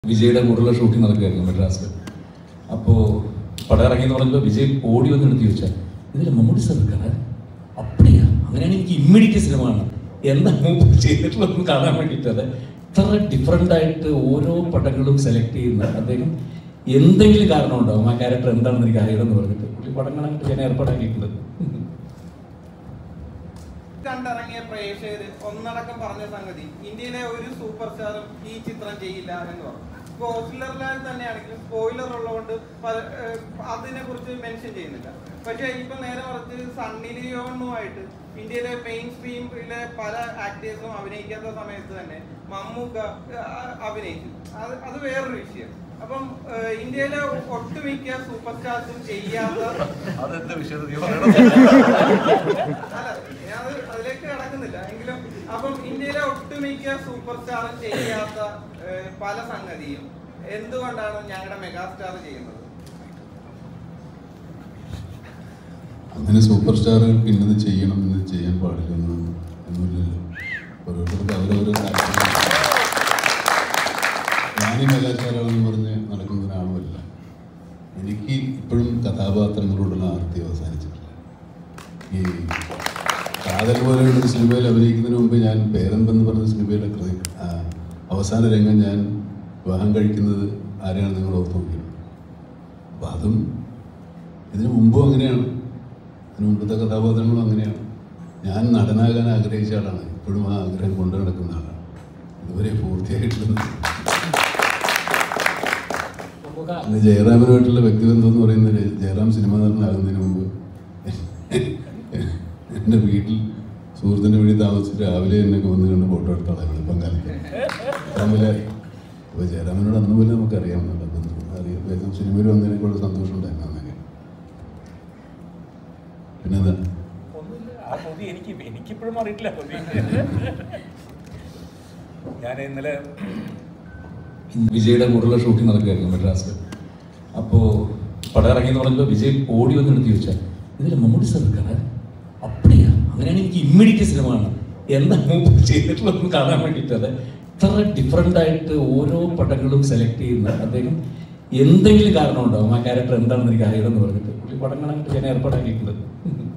വിജയുടെ കൂടെയുള്ള ഷൂട്ടിംഗ് നടക്കുകയായിരുന്നു മെഡ്രാസിൽ അപ്പോൾ പടം ഇറങ്ങി എന്ന് പറഞ്ഞപ്പോൾ വിജയ് ഓടി വന്ന് എടുത്ത് ചോദിച്ചാൽ ഇതിൽ മമ്മൂട്ടി സാർ ഇരിക്കാണ് അപ്പടിയാ അങ്ങനെയാണെങ്കിൽ എനിക്ക് ഇമ്മീഡിയറ്റ് സിനിമ കാണണം എന്താ മൂപ്പ് ചെയ്തിട്ടുള്ളതെന്ന് കാണാൻ വേണ്ടിയിട്ട് അത് ഇത്ര ഡിഫറെൻ്റ് ആയിട്ട് ഓരോ പടങ്ങളും സെലക്ട് ചെയ്യുന്ന അദ്ദേഹം എന്തെങ്കിലും കാരണം ഉണ്ടാവും ആ ക്യാരക്ടർ എന്താണെന്ന് എനിക്ക് അറിയണമെന്ന് പറഞ്ഞിട്ട് പുള്ളി പടം കാണാനായിട്ട് ഞാൻ ഏർപ്പാടാക്കിയിട്ടുണ്ട് കണ്ടിറങ്ങിയ പ്രേക്ഷകര് ഒന്നടക്കം പറഞ്ഞ സംഗതി ഇന്ത്യയിലെ ഒരു സൂപ്പർ സ്റ്റാറും ഈ ചിത്രം ചെയ്യില്ല എന്ന് പറഞ്ഞു സ്പോയിലറിലാൽ തന്നെയാണെങ്കിലും സ്പോയിലർ ഉള്ളതുകൊണ്ട് പല- ഏഹ് അതിനെ കുറിച്ച് മെൻഷൻ ചെയ്യുന്നില്ല പക്ഷെ ഇപ്പൊ നേരെ മറിച്ച് സണ്ണി ലിയോണുമായിട്ട് ഇന്ത്യയിലെ മെയിൻ സ്ട്രീമിലെ പല ആക്ടേഴ്സും അഭിനയിക്കാത്ത സമയത്ത് തന്നെ മമ്മൂക്ക ഏഹ് അഭിനയിച്ചു അത് അത് വേറൊരു വിഷയം അപ്പം ഏഹ് ഇന്ത്യയിലെ ഒട്ടുമിക്ക സൂപ്പർ സ്റ്റാർസും ചെയ്യാത്ത അതെന്താ വിഷയം നീ പറയണം അല്ല, ഞാനത് അതിലേക്ക് കടക്കുന്നില്ല എങ്കിലും അപ്പം ഇന്ത്യയിലെ ഒട്ടുമിക്ക സൂപ്പർ സ്റ്റാറും ചെയ്യാത്ത ഏഹ്, പല സംഗതിയും എന്തുകൊണ്ടാണ് ഞങ്ങളുടെ മെഗാസ്റ്റാർ ചെയ്യുന്നത് അങ്ങനെ സൂപ്പർ സ്റ്റാറുകൾക്ക് ഇന്നത് ചെയ്യണം ഇന്നത് ചെയ്യാൻ പാടില്ല എന്നൊന്നും ഒന്നുമില്ലല്ലോ ഓരോരുത്തർക്ക് അവരവരെ താല്പര്യം ഞാനീ മെഗാസ്റ്റാറാണെന്ന് പറഞ്ഞ് നടക്കുന്ന ഒരാളുമല്ല എനിക്ക് ഇപ്പോഴും കഥാപാത്രങ്ങളോടുള്ള ആർത്തി അവസാനിച്ചിട്ടില്ല ഈ കാതൽ പോലെയുള്ള സിനിമയിൽ അഭിനയിക്കുന്നതിന് മുമ്പ് ഞാൻ പേരൻപെന്ന് പറഞ്ഞ സിനിമയിലെ കൃതി- ആ, അവസാന രംഗം ഞാൻ വിവാഹം കഴിക്കുന്നത് ആരെയാണ് നിങ്ങൾ ഓർത്ത് നോക്കിയത് അപ്പം അതും ഇതിനു മുമ്പും അങ്ങനെയാണ് ഇതിനു മുമ്പത്തെ കഥാപാത്രങ്ങളും അങ്ങനെയാണ് ഞാൻ നടനാകാൻ ആഗ്രഹിച്ച ആളാണ് ഇപ്പോഴും ആ ആഗ്രഹം കൊണ്ടു നടക്കുന്ന ആളാണ് ഇതുവരെ പൂർത്തിയായിട്ടില്ല അന്ന് ജയറാമിനുമായിട്ടുള്ള വ്യക്തിബന്ധം എന്ന് പറയുന്നത് ജയറാം സിനിമ നടനാകുന്നതിന് മുമ്പ് എൻ്റെ വീട്ടിൽ സുഹൃത്തിൻ്റെ വീട്ടിൽ താമസിച്ച് രാവിലെ എന്നൊക്കെ വന്ന് കണ്ട് ഫോട്ടോ എടുത്തോളാം പങ്കാളിക്ക് രാവിലെ അപ്പോൾ ജയറാമിനോട് അന്ന് പോലെ നമുക്ക് അറിയാവുന്നല്ലോ ബന്ധം അറിയാം വേഗം സിനിമയിൽ വന്നതിനേക്കുള്ള സന്തോഷം ഉണ്ടായിരുന്നു അന്നൊക്കെ പിന്നെന്താ ഒന്നുമില്ല ആ കൊതി എനിക്ക് എനിക്കിപ്പോഴും അറിയിട്ടില്ല കൊതി ഞാൻ ഇന്നലെ വിജയുടെ കൂടെയുള്ള ഷൂട്ടിംഗ് നടക്കുകയായിരുന്നു മെഡ്രാസിൽ അപ്പോൾ പടം ഇറങ്ങി എന്ന് പറഞ്ഞപ്പോൾ വിജയ് ഓടി വന്ന് എടുത്ത് ചോദിച്ചാൽ ഇതിൽ മമ്മൂട്ടി സാർ ഇരിക്കാണ് അപ്പടിയാ അങ്ങനെയാണെങ്കിൽ എനിക്ക് ഇമ്മീഡിയറ്റ് സിനിമ കാണണം എന്താ മൂപ്പ് ചെയ്തിട്ടുള്ളതെന്ന് കാണാൻ വേണ്ടിയിട്ട് അത് ഇത്ര ഡിഫറെൻ്റ് ആയിട്ട് ഓരോ പടങ്ങളും സെലക്ട് ചെയ്യുന്ന അദ്ദേഹം എന്തെങ്കിലും കാരണം ഉണ്ടാവും ആ ക്യാരക്ടർ എന്താണെന്ന് എനിക്ക് അറിയണമെന്ന് പറഞ്ഞിട്ട് പുള്ളി പടം കാണാനായിട്ട് ഞാൻ ഏർപ്പാടാക്കിയിട്ടുണ്ട്